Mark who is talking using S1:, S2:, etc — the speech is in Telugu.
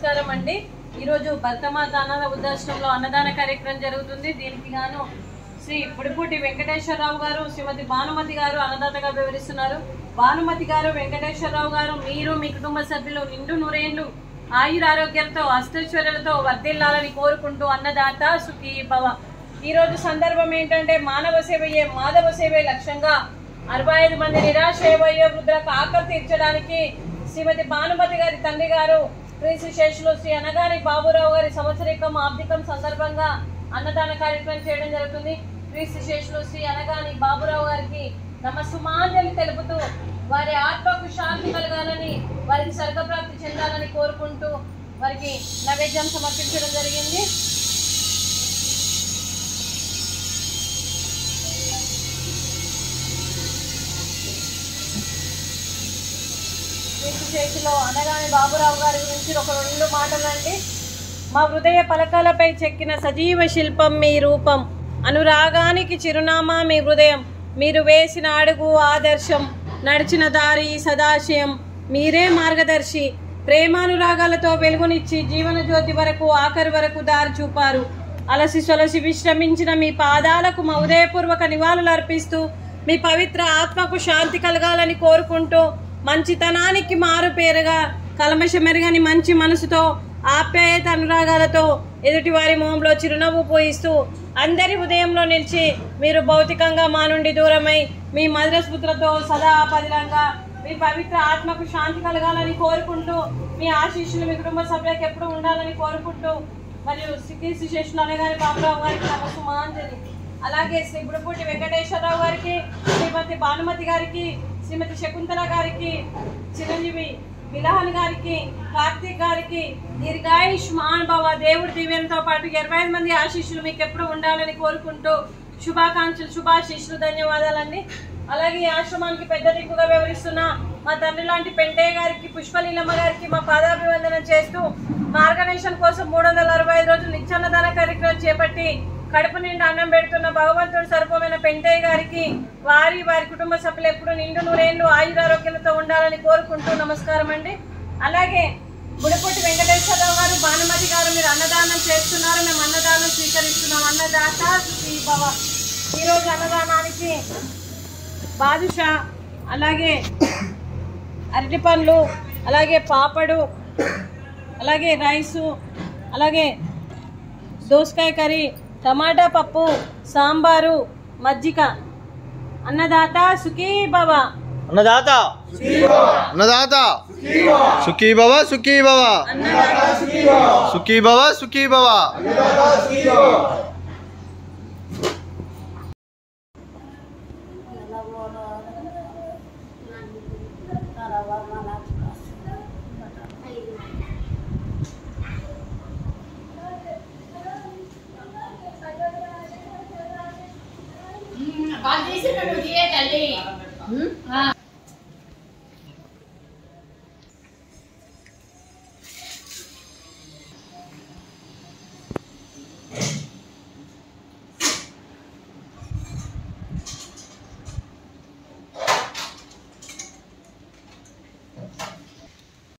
S1: నమస్కారం అండి ఈరోజు భర్తమాత అన్నద వృద్ధాశ్రమంలో అన్నదాన కార్యక్రమం జరుగుతుంది దీనికి గాను శ్రీ పుడిపూటి వెంకటేశ్వరరావు గారు శ్రీమతి భానుమతి గారు అన్నదాతగా వివరిస్తున్నారు భానుమతి గారు వెంకటేశ్వరరావు గారు మీరు మీ కుటుంబ సభ్యులు నిండు నూరేళ్లు ఆయురారోగ్యంతో అష్టైశ్వర్యాలతో వర్ధిల్లాలని కోరుకుంటూ అన్నదాత సుఖీ భవ ఈ రోజు సందర్భం ఏంటంటే మానవ సేవయే మాధవ సేవే లక్ష్యంగా అరవై ఐదు మంది నిరాశ వయో వృద్ధులకు ఆకలి తీర్చడానికి శ్రీమతి భానుమతి గారి తండ్రి గారు శ్రీ శేషులు శ్రీ అనగాని బాబురావు గారి సంవత్సరికం ఆబ్దికం సందర్భంగా అన్నదాన కార్యక్రమం చేయడం జరుగుతుంది శ్రీ శేషులు శ్రీ అనగాని బాబురావు గారికి నమస్సుమాంజలి తెలుపుతూ వారి ఆత్మకు శాంతి కలగాలని వారికి స్వర్గప్రాప్తి చెందాలని కోరుకుంటూ వారికి నైవేద్యం సమర్పించడం జరిగింది చేతిలో అనగాని బాబురావు గారి గురించి ఒక రెండు మాటలండి మా హృదయ పలకాలపై చెక్కిన సజీవ శిల్పం మీ రూపం అనురాగానికి చిరునామా మీ హృదయం మీరు వేసిన అడుగు ఆదర్శం నడిచిన దారి సదాశయం మీరే మార్గదర్శి ప్రేమానురాగాలతో వెలుగునిచ్చి జీవన జ్యోతి వరకు ఆఖరి వరకు దారి చూపారు అలసి సొలసి విశ్రమించిన మీ పాదాలకు మా ఉదయపూర్వక నివాళులు అర్పిస్తూ మీ పవిత్ర ఆత్మకు శాంతి కలగాలని కోరుకుంటూ మంచితనానికి మారు పేరుగా కలమషమెరగని మంచి మనసుతో ఆప్యాయత అనురాగాలతో ఎదుటి వారి మొహంలో చిరునవ్వు పోయిస్తూ అందరి ఉదయంలో నిలిచి మీరు భౌతికంగా మా నుండి దూరమై మీ మధుర స్మృతులతో సదా పదిలంగా మీ పవిత్ర ఆత్మకు శాంతి కలగాలని కోరుకుంటూ మీ ఆశీస్సులు మీ కుటుంబ సభ్యులకు ఎప్పుడు ఉండాలని కోరుకుంటూ మరియు సిద్ధి శేషులు అనగానే బాబురావు గారికి నమస్సు మాంజలి అలాగే శ్రీ బుడపూటి వెంకటేశ్వరరావు గారికి శ్రీమతి భానుమతి గారికి శ్రీమతి శకుంతల గారికి చిరంజీవి విలహన్ గారికి కార్తీక్ గారికి దీర్ఘాయుష్ మహానుభావ దేవుడి దివ్యంతో పాటు ఇరవై ఐదు మంది ఆశీస్సులు మీకు ఎప్పుడు ఉండాలని కోరుకుంటూ శుభాకాంక్షలు శుభాశీస్సులు ధన్యవాదాలండి అలాగే ఈ ఆశ్రమానికి పెద్ద దిక్కుగా వ్యవహరిస్తున్న మా తండ్రి లాంటి పెంటయ్య గారికి పుష్పలీలమ్మ గారికి మా పాదాభివందనం చేస్తూ మా ఆర్గనైజేషన్ కోసం మూడు వందల అరవై ఐదు రోజులు నిత్యాన్నదాన కార్యక్రమం చేపట్టి కడుపు నిండా అన్నం పెడుతున్న భగవంతుడు సర్వమైన పెంటయ్య గారికి వారి వారి కుటుంబ సభ్యులు ఎప్పుడు నిండు నూరేళ్లు ఆయురారోగ్యాలతో ఉండాలని కోరుకుంటూ నమస్కారం అండి అలాగే గుడిపొట్టి వెంకటేశ్వరరావు గారు భానుమతి గారు మీరు అన్నదానం చేస్తున్నారు మేము అన్నదానం స్వీకరిస్తున్నాం అన్నదాత సుఖీ భవ ఈరోజు అన్నదానానికి బాదుషా అలాగే అరటి పండ్లు అలాగే పాపడు అలాగే రైసు అలాగే దోసకాయ కర్రీ టమాటా పప్పు సాంబారు మజ్జిగ అన్నదాత సుఖీ భవ
S2: అన్నదాత అన్నదాత సుఖీ భవ సుఖీ భవ సుఖీ భవ సుఖీ భవ
S3: వాళ్ళు తీసినట్టు తీయ తల్లి